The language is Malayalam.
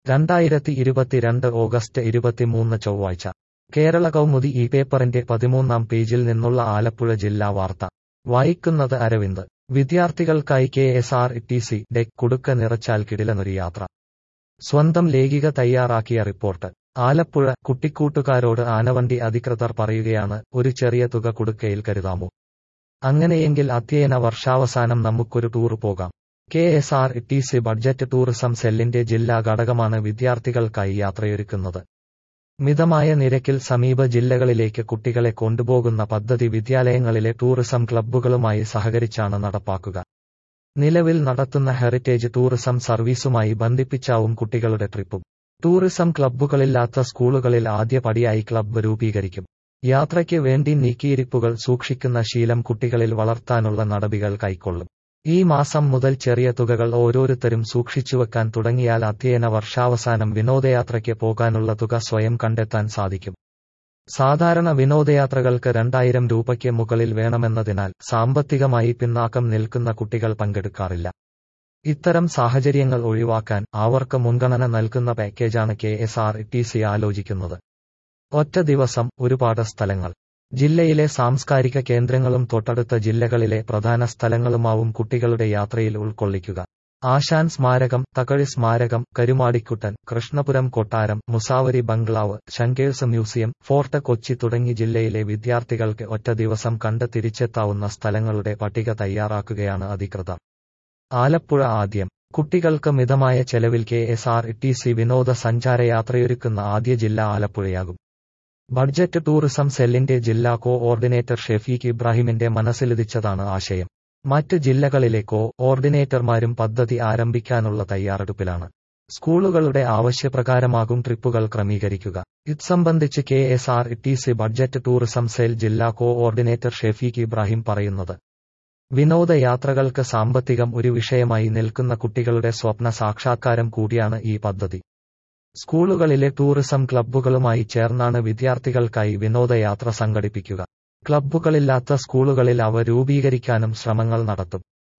രണ്ടായിരത്തി ഇരുപത്തിരണ്ട് ഓഗസ്റ്റ് ഇരുപത്തിമൂന്ന് ചൊവ്വാഴ്ച കേരള കൗമുദി ഈ പേപ്പറിന്റെ പതിമൂന്നാം പേജിൽ നിന്നുള്ള ആലപ്പുഴ ജില്ലാ വാർത്ത വായിക്കുന്നത് അരവിന്ദ് വിദ്യാർത്ഥികൾക്കായി K S R T C ഡെക് കുടുക്ക നിറച്ചാൽ കിടിലനൊരു യാത്ര സ്വന്തം ലേഖിക തയ്യാറാക്കിയ റിപ്പോർട്ട് ആലപ്പുഴ കുട്ടിക്കൂട്ടുകാരോട് ആനവണ്ടി അധികൃതർ പറയുകയാണ് ഒരു ചെറിയ തുക കുടുക്കയിൽ കരുതാമോ അങ്ങനെയെങ്കിൽ അധ്യയന വർഷാവസാനം നമുക്കൊരു ടൂർ പോകാം K S R T C budget tourism സെല്ലിന്റെ ജില്ലാ ഘടകമാണ് വിദ്യാർത്ഥികൾക്കായി യാത്രയൊരുക്കുന്നത് മിതമായ നിരക്കിൽ സമീപ ജില്ലകളിലേക്ക് കുട്ടികളെ കൊണ്ടുപോകുന്ന പദ്ധതി വിദ്യാലയങ്ങളിലെ ടൂറിസം ക്ലബ്ബുകളുമായി സഹകരിച്ചാണ് നടപ്പാക്കുക നിലവിൽ നടത്തുന്ന ഹെറിറ്റേജ് ടൂറിസം സർവീസുമായി ബന്ധിപ്പിച്ചാവും കുട്ടികളുടെ ട്രിപ്പും ടൂറിസം ക്ലബ്ബുകളില്ലാത്ത സ്കൂളുകളിൽ ആദ്യ പടിയായി ക്ലബ്ബ് രൂപീകരിക്കും യാത്രയ്ക്ക് വേണ്ടി നീക്കിയിരിപ്പുകൾ സൂക്ഷിക്കുന്ന ശീലം കുട്ടികളിൽ വളർത്താനുള്ള നടപടികൾ കൈക്കൊള്ളും ഈ മാസം മുതൽ ചെറിയ തുകകൾ ഓരോരുത്തരും സൂക്ഷിച്ചുവെക്കാൻ തുടങ്ങിയാൽ അധ്യയന വർഷാവസാനം വിനോദയാത്രയ്ക്ക് പോകാനുള്ള തുക സ്വയം കണ്ടെത്താൻ സാധിക്കും സാധാരണ വിനോദയാത്രകൾക്ക് രണ്ടായിരം രൂപയ്ക്ക് മുകളിൽ വേണമെന്നതിനാൽ സാമ്പത്തികമായി പിന്നാക്കം നിൽക്കുന്ന കുട്ടികൾ പങ്കെടുക്കാറില്ല ഇത്തരം സാഹചര്യങ്ങൾ ഒഴിവാക്കാൻ അവർക്ക് മുൻഗണന നൽകുന്ന പാക്കേജാണ് K S R T C ആലോചിക്കുന്നത് ഒറ്റ ദിവസം ഒരുപാട് സ്ഥലങ്ങൾ ജില്ലയിലെ സാംസ്കാരിക കേന്ദ്രങ്ങളും തൊട്ടടുത്ത ജില്ലകളിലെ പ്രധാന സ്ഥലങ്ങളുമാവും കുട്ടികളുടെ യാത്രയിൽ ഉൾക്കൊള്ളിക്കുക ആശാൻ സ്മാരകം തകഴി സ്മാരകം കരുമാടിക്കുട്ടൻ കൃഷ്ണപുരം കൊട്ടാരം Musavari bungalow Shankar's museum fort Kochi തുടങ്ങി ജില്ലയിലെ വിദ്യാർത്ഥികൾക്ക് ഒറ്റ ദിവസം കണ്ട് തിരിച്ചെത്താവുന്ന സ്ഥലങ്ങളുടെ പട്ടിക തയ്യാറാക്കുകയാണ് അധികൃതർ ആലപ്പുഴ ആദ്യം കുട്ടികൾക്ക് മിതമായ ചെലവിൽ K S R T C വിനോദ സഞ്ചാര യാത്രയൊരുക്കുന്ന ആദ്യ ജില്ല ആലപ്പുഴയാകും ബഡ്ജറ്റ് ടൂറിസം സെല്ലിന്റെ ജില്ലാ കോ ഓർഡിനേറ്റർ ഷെഫീഖ് ഇബ്രാഹിമിന്റെ മനസ്സിലുദിച്ചതാണ് ആശയം മറ്റ് ജില്ലകളിലെ കോ ഓർഡിനേറ്റർമാരും പദ്ധതി ആരംഭിക്കാനുള്ള തയ്യാറെടുപ്പിലാണ് സ്കൂളുകളുടെ ആവശ്യപ്രകാരമാകും ട്രിപ്പുകൾ ക്രമീകരിക്കുക ഇത് സംബന്ധിച്ച് K S R T C budget tourism cell ജില്ലാ കോ ഓർഡിനേറ്റർ ഷെഫീഖ് ഇബ്രാഹിം പറയുന്നത് വിനോദയാത്രകൾക്ക് സാമ്പത്തികം ഒരു വിഷയമായി നിൽക്കുന്ന കുട്ടികളുടെ സ്വപ്ന സാക്ഷാത്കാരം കൂടിയാണ് ഈ പദ്ധതി സ്കൂളുകളിലെ ടൂറിസം ക്ലബ്ബുകളുമായി ചേർന്നാണ് വിദ്യാർത്ഥികൾക്കായി വിനോദയാത്ര സംഘടിപ്പിക്കുക ക്ലബ്ബുകളില്ലാത്ത സ്കൂളുകളിൽ അവ രൂപീകരിക്കാനും ശ്രമങ്ങൾ നടത്തും